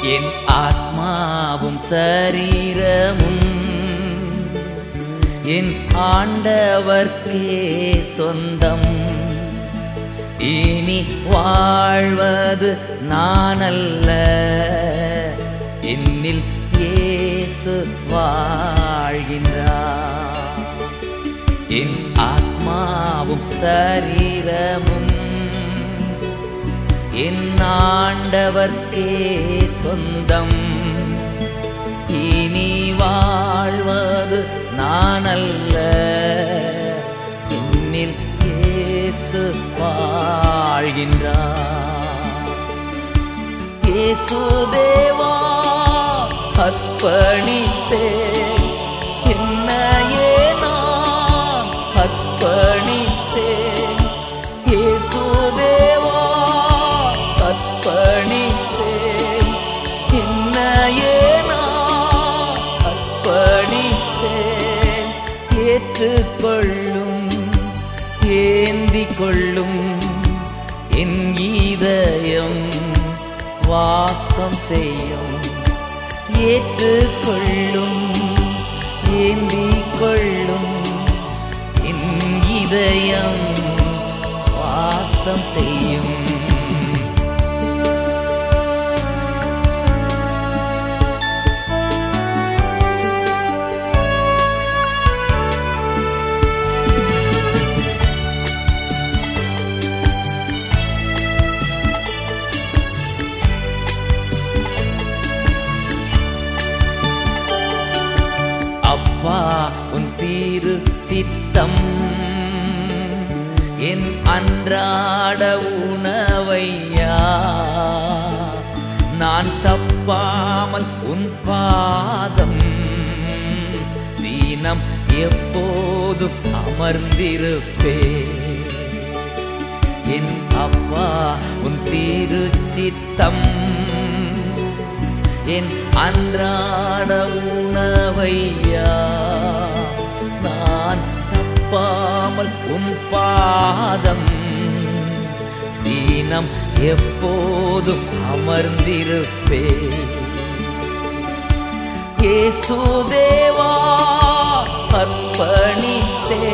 என் ஆத்மாவும் சரீரமும் என் ஆண்டவர்க்கே சொந்தம் இனி வாழ்வது நானல்ல என்னில் இயேசு வாழ்கின்றார் என் ஆத்மாவும் சரீரமும் என் ஆண்டவர்க்கே சொந்தம் இனி வாழ்வது நானல்ல என்னில் இயேசு வாழ்கின்றார் இயேசு தேவா அர்ப்பணித்தேன் என்னையே நான் அர்ப்பணித்தேன் இயேசு தேவா அர்ப்பணித்தேன் என்னையே நான் அர்ப்பணித்தேன் ஏற்றுக்கொள்ளும் ஏந்திக் கொள்ளும் என் இதயம் வாசம் செய்யும் ஏற்றுக்கொள்ளும் ஏந்திக் கொள்ளும் என் இதயம் வாசம் செய்யும் அப்பா உன் தீரு சித்தம் என் அன்றாட உணவையா நான் தப்பாமல் உன் பாதம் தீனம் எப்போதும் அமர்ந்திருப்பே என் அப்பா உன் தீரு சித்தம் என் அன்றாட உணவையா நான் தப்பாமல் உன் பாதம் தீனம் எப்போதும் அமர்ந்திருப்பே இயேசு தேவா அர்ப்பணித்தே